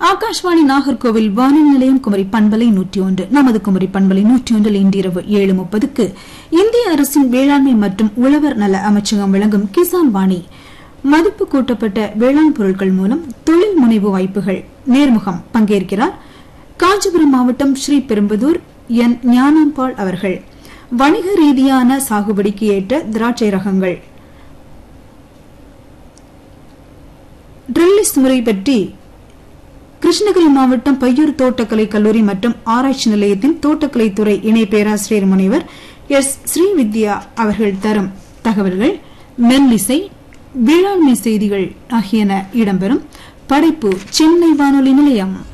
ஆகாஷ்வாணி நாகர்கோவில் வானொலி நிலையம் குமரி பண்பலை நூற்றி ஒன்று நமது குமரி பண்பலை நூற்றி ஒன்றில் இன்றிரவு ஏழு முப்பதுக்கு இந்திய அரசின் வேளாண்மை மற்றும் உழவர் நல அமைச்சகம் வழங்கும் கிசான் வாணி மதிப்பு கூட்டப்பட்ட வேளாண் பொருட்கள் மூலம் தொழில் முனைவு வாய்ப்புகள் நேர்முகம் பங்கேற்கிறார் காஞ்சிபுரம் மாவட்டம் ஸ்ரீபெரும்புதூர் என் ஞானாம்பாள் அவர்கள் வணிக ரீதியான சாகுபடிக்கு ஏற்ற திராட்சை ரகங்கள் ட்ரில்லிஸ் முறை பற்றி கிருஷ்ணகிரி மாவட்டம் பையூர் தோட்டக்கலை கல்லூரி மற்றும் ஆராய்ச்சி நிலையத்தின் தோட்டக்கலைத்துறை இணை பேராசிரியர் முனைவர் எஸ் ஸ்ரீவித்யா அவர்கள் தரும் தகவல்கள் மெல்லிசை வேளாண்மை செய்திகள் ஆகியன இடம்பெறும் படைப்பு சென்னை வானொலி நிலையம்